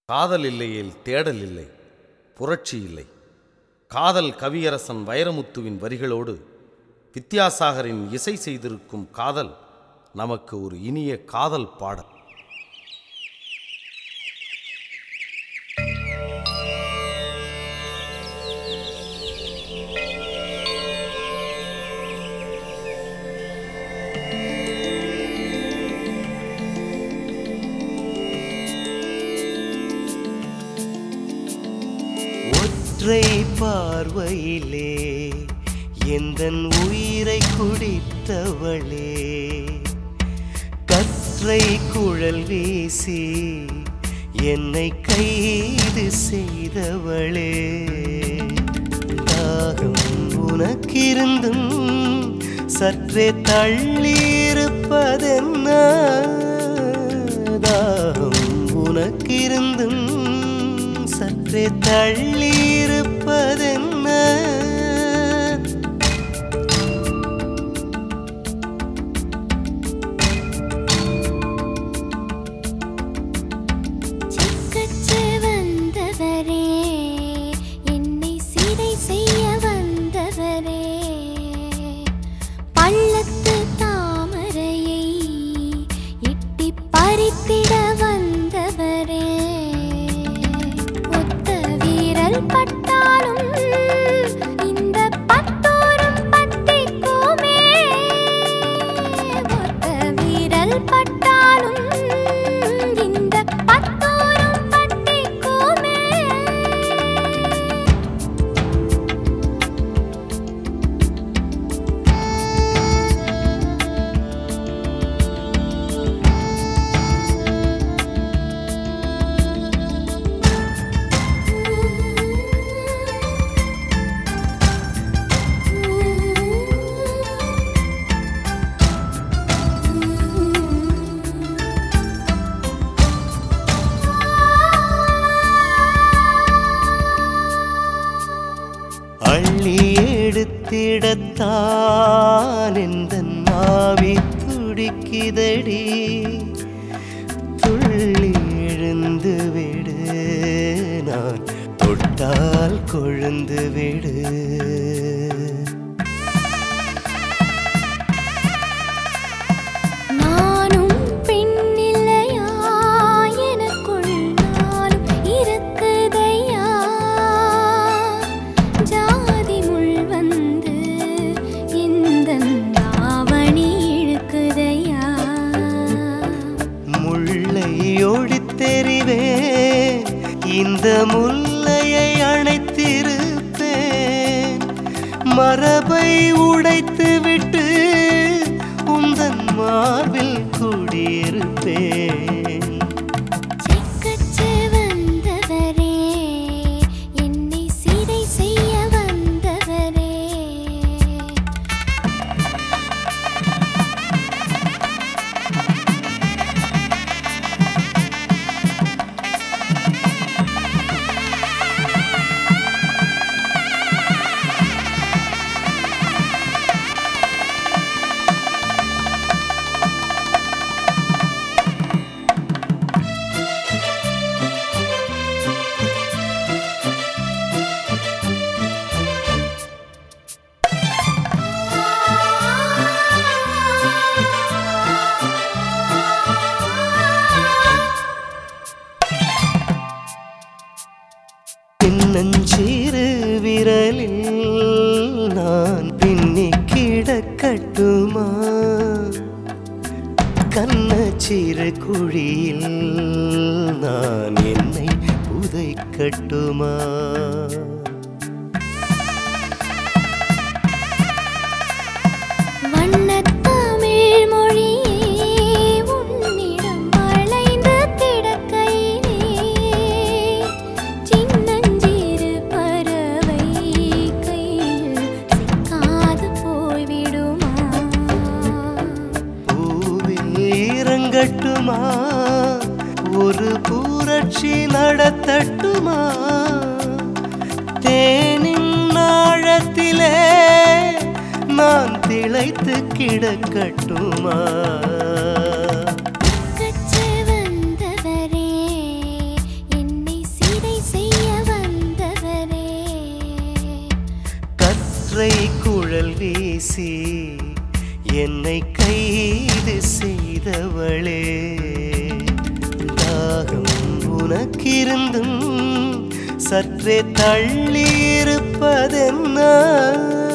காதல் இல்லையேல் தேடல் இல்லை புரட்சி இல்லை காதல் கவியரசன் வைரமுத்துவின் வரிகளோடு வித்யாசாகரின் இசை செய்திருக்கும் காதல் நமக்கு ஒரு இனிய காதல் பாடல் ஒற்றை பார்வையிலே எந்தன் உயிரை குடித்தவளே கற்றை குழல் வீசி என்னை கைது செய்தவளே தாகம் உனக்கிருந்தும் சற்றே தள்ளியிருப்பதென்ன தாகம் உனக்கிருந்தும் சற்றே தள்ளியிருப்பதென்ன சிக்கச்சு வந்தவரே என்னை சிறை செய்ய வந்தவரே பள்ளத்து தாமரையை எட்டி பறித்திட வந்தவரே ஒத்த வீரல் பட்டாலும் இந்த பத்தோரும் பத்திக்குமே ஒத்த வீரல் பட்டாலும் இந்த பத்தோரும் பத்திக்குமே அள்ளி எடுத்திடத்தான் எந்த நாவி துடிக்குதடி துள்ளி எழுந்து விடு நான் தொட்டால் கொழுந்து விடு நானும் பெண்ணில்லையா எனக்குள் நானும் இருக்குதையா ஜாதி முள் வந்து இந்த ஆவணி இழுக்குதையா முல்லை ஒழித்தெறிவேன் இந்த முல்லையை அணைத்திருப்பேன் மரபை உடைத்து விட்டு உந்தன் மார்பில் குடியிருப்பேன் செக்கச்சு வந்தவரே என்னை சிறை செய்ய வந்தவரே பின்னஞ்சீரு விரலில் நான் பின்னி கிடக்கட்டுமா கண்ணச்சீரு குழியில் நான் என்னை புதைக்கட்டுமா வண்ணத்தமிழ் மொழியே உன்னிடம் வளைந்து கிடக்கையிலே சின்னஞ்சிறு பறவை கையில் சிக்காது போய்விடுமா பூவில் இறங்கட்டுமா ஒரு புரட்சி நடத்தட்டுமா தேனின் ஆழத்திலே நான் திளைத்து கிடக்கட்டுமா கச்சு வந்தவரே என்னை பேசி என்னை கைது செய்தவளே தாகம் உனக்கிருந்தும் சற்றே தள்ளி இருப்பதென்ன